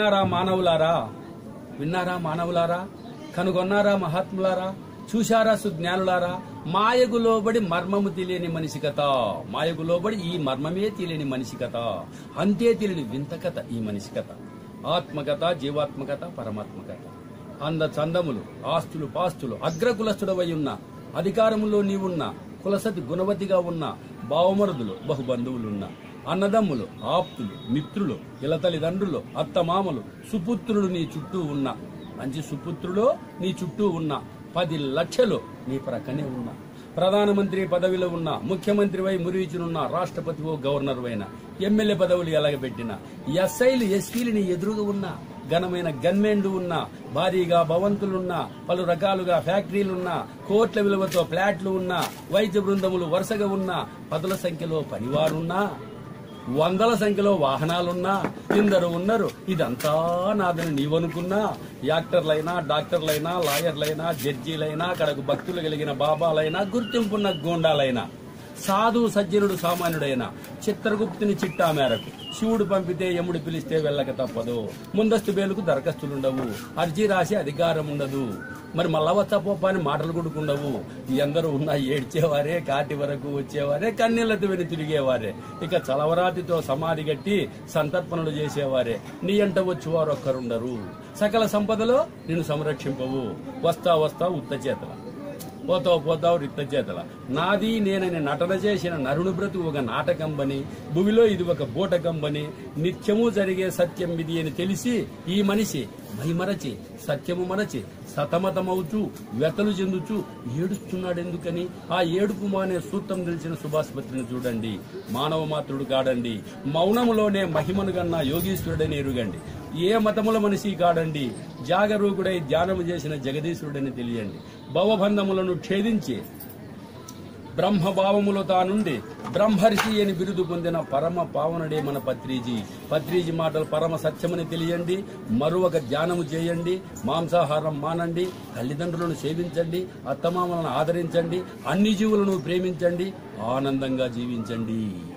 విన్నారా మానవులారా విన్నారా మానవులారా కనుగొన్నారా మహాత్ములారా చూశారా సుజ్ఞానులారా మాయకు లోబడి మర్మము తెలియని మనిషి కథ మాయకు లోబడి ఈ మర్మమే తెలియని మనిషి కథ అంతే తెలియని వింత కథ ఈ మనిషి కథ ఆత్మకథ జీవాత్మకథ పరమాత్మకథ అంద చందములు ఆస్తులు పాస్తులు అగ్రకులస్తుడవై ఉన్న అధికారములో నీవున్నా కులసతి గుణవతిగా ఉన్న బావమరుదులు బహుబంధువులున్నా అన్నదమ్ములు ఆప్తులు మిత్రులు ఇల తల్లిదండ్రులు అత్తమామలు సుపుత్రులు నీ చుట్టూ ఉన్న మంచి సుపుత్రులు నీ చుట్టూ ఉన్న పది లక్షలు నీ ప్రక్కనే ఉన్నా ప్రధానమంత్రి పదవిలో ఉన్న ముఖ్యమంత్రివై మురివిచునున్న రాష్ట్రపతివో గవర్నర్ అయినా ఎమ్మెల్యే పదవులు ఎలాగబెట్టిన ఎస్ఐలు ఎస్పీలు నీ ఎదురుగా ఉన్నా ఘనమైన గన్మెండు ఉన్నా భారీగా భవంతులున్నా పలు రకాలుగా ఫ్యాక్టరీలున్నా కోట్ల విలువతో ఫ్లాట్లు ఉన్నా వైద్య బృందములు వరుసగా ఉన్నా పదుల సంఖ్యలో పనివారున్నా వందల సంఖ్యలో వాహనాలున్నా ఇందరు ఉన్నారు ఇదంతా నాదని నీవనుకున్నా యాక్టర్లైనా డాక్టర్లైనా లాయర్లైనా జడ్జీలైనా కడకు భక్తులు కలిగిన బాబాలైనా గుర్తింపున్న గోండాలైనా సాధు సజ్జనుడు సామాన్యుడైన చిత్రగుప్తుని చిట్టా మేరకు శివుడు పంపితే యముడు పిలిస్తే వెళ్ళక తప్పదు ముందస్తు బేలుకు దరఖాస్తులుండవు అర్జీ రాసి అధికారం ఉండదు మరి మళ్ళా వచ్చపోప అని మాటలు కొడుకుండవు ఎందరూ ఉన్నా ఏడ్చేవారే కాటి వరకు వచ్చేవారే కన్నీళ్లతో వెను తిరిగేవారే ఇక చలవరాతితో సమాధి గట్టి సంతర్పణలు చేసేవారే నీ ఎంట వచ్చేవారు ఒక్కరుండరు సకల సంపదలో నిన్ను సంరక్షింపవు వస్తా వస్తా ఉత్త చేతల పోతావు పోతావు రిక్త చేతల నాది నేనని నటన చేసిన నరుని బ్రతుకు ఒక నాటకంబని భూమిలో ఇది ఒక బూటకంబని నిత్యము జరిగే సత్యం ఇది అని తెలిసి ఈ మనిషి మైమరచి సత్యము మరచి సతమతమవుతూ వ్యతలు చెందుతూ ఏడుస్తున్నాడు ఎందుకని ఆ ఏడుపు మానే సూత్రం తెలిసిన సుభాసుపత్రిని చూడండి మానవ మాత్రుడు కాడండి మౌనములోనే మహిమను గన్న యోగీశ్వరుడని ఎరుగండి ఏ మతముల మనిషి కాడండి జాగరూకుడై ధ్యానము చేసిన జగదీశ్వరుడని తెలియండి భవబంధములను ఛేదించి బ్రహ్మభావములో తానుండి బ్రహ్మర్షి అని బిరుదు పొందిన పరమ పావనుడే మన పత్రిజీ పత్రిజీ మాటలు పరమ సత్యమని తెలియండి మరొక ధ్యానము చేయండి మాంసాహారం మానండి తల్లిదండ్రులను సేవించండి అత్తమామలను ఆదరించండి అన్ని జీవులను ప్రేమించండి ఆనందంగా జీవించండి